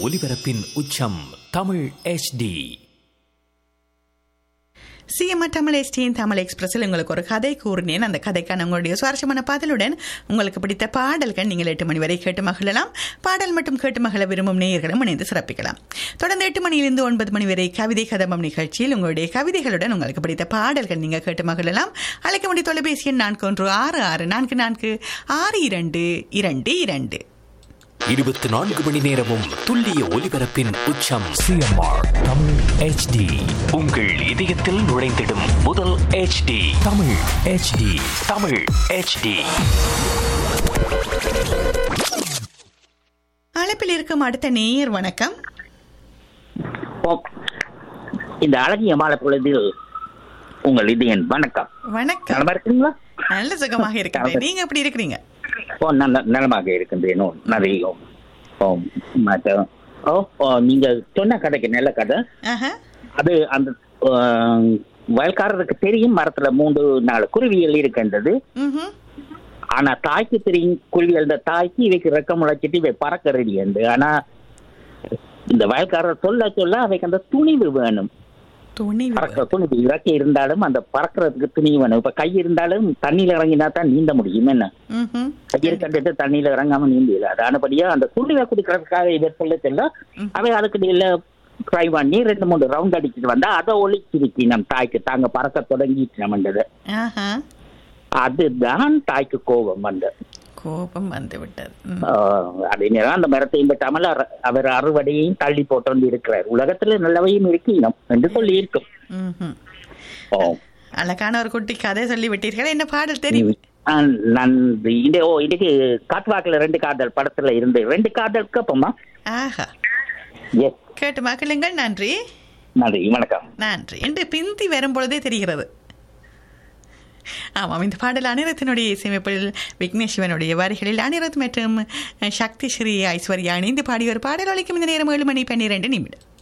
ஒலிபரப்பின் உச்சம் Tamil HD CMR Tamil எஸ்டியின் தமிழ் எக்ஸ்பிரஸில் உங்களுக்கு ஒரு கதை கூறினேன் அந்த கதைக்கான உங்களுடைய சுவாரஸ்யமான பதிலுடன் உங்களுக்கு பிடித்த பாடல்கள் நீங்கள் எட்டு மணி வரை கேட்டு மகிழலாம் பாடல் மட்டும் கேட்டு மகிழ விரும்பும் நேயர்களும் இணைந்து சிறப்பிக்கலாம் தொடர்ந்து எட்டு மணியிலிருந்து ஒன்பது மணி வரை கவிதை கதம்பம் நிகழ்ச்சியில் உங்களுடைய கவிதைகளுடன் உங்களுக்கு பிடித்த பாடல்கள் நீங்கள் கேட்டு மகிழலாம் அழைக்க முடிய தொலைபேசி எண் நான்கு ஒன்று ஆறு ஆறு நான்கு நான்கு ஆறு இரண்டு இரண்டு இரண்டு இருபத்தி நான்கு மணி நேரமும் துல்லிய ஒலிபரப்பின் உச்சம் சிஎம்ஆர் தமிழ் HD உங்கள் இதயத்தில் நுழைந்திடும் முதல் HD Tamil HD Tamil HD அழைப்பில் இருக்கும் அடுத்த நேயர் வணக்கம் ஓ, இந்த அழகிய மாலை பொழுதில் உங்கள் இதயன் வணக்கம் வணக்கம் நலமா இருக்கீங்களா நல்ல சுகமாக இருக்கிறேன் நீங்க எப்படி இருக்கிறீங்க ஓ நல்ல நலமாக இருக்கின்றேன் ஓ, நிறைய ஓ மற்ற ஓ ஓ, நீங்க சொன்ன கதைக்கு நல்ல கதை ஆஹா அது அந்த ஆ, வயல்காரருக்கு தெரியும் மரத்துல மூன்று நாலு குருவிகள் இருக்கின்றது ம்ஹும். ஆனா தாய்க்கு தெரியும் குருவிகள் இந்த தாய்க்கு இவைக்கு ரெக்கம் முளைச்சிட்டு இவை பறக்க ரெடி ஆனா இந்த வயல்காரர் சொல்ல சொல்ல அவைக்கு அந்த துணிவு வேணும் துணிவு பறக்கிற துணிவு இறக்கை இருந்தாலும் அந்த பறக்கிறதுக்கு துணிவு வேணும் இப்ப கை இருந்தாலும் தண்ணியில இறங்கினா தான் நீந்த முடியும் என்ன ம்ஹும். கையில் கண்டுட்டு தண்ணியில இறங்காம நீந்தல அதானபடியா அந்த துணிவை குடிக்கிறதுக்காக இதை சொல்ல சொல்ல அவை அதுக்கு இல்ல ட்ரை பண்ணி ரெண்டு மூணு ரவுண்ட் அடிச்சுட்டு வந்தா அதை ஒழிச்சிருச்சு நம் தாய்க்கு தாங்க பறக்க தொடங்கிட்டு நம்மண்டது ஆஹா அதுதான் தாய்க்கு கோபம் வந்த கோபம் வந்து விட்டது ம். அதே நேரம் அந்த மரத்தையும் வெட்டாமல் அற- அவர் அறுவடையையும் தள்ளி போட்டு வந்து இருக்கிறார் உலகத்துல நல்லவையும் இருக்கணும் என்று சொல்லி இருக்கும் ம்ஹும். ஓ அழகான ஒரு குட்டி கதை சொல்லி விட்டீர்கள் என்ன பாடல் தெரியும் ஆ, நன்றி இந்த ஓ இதுக்கு காட்வாக்கில் ரெண்டு காதல் படத்துல இருந்து ரெண்டு காதல் கேப்போமா ஆஹா எஸ் கேட்டு மக்களுங்கள் நன்றி நன்றி வணக்கம் நன்றி என்று பிந்தி வரும் பொழுதே தெரிகிறது ஆமாம் இந்த பாடல் அனிருத்தினுடைய இசையமைப்பில் விக்னேஷ் சிவனுடைய வரிகளில் அனிருத் மற்றும் சக்தி ஸ்ரீ ஐஸ்வர்யா இணைந்து பாடிய ஒரு பாடல் ஒலிக்கும் இந்த நேரம் ஏழு மணி பன்னிரண்டு நிமிடம்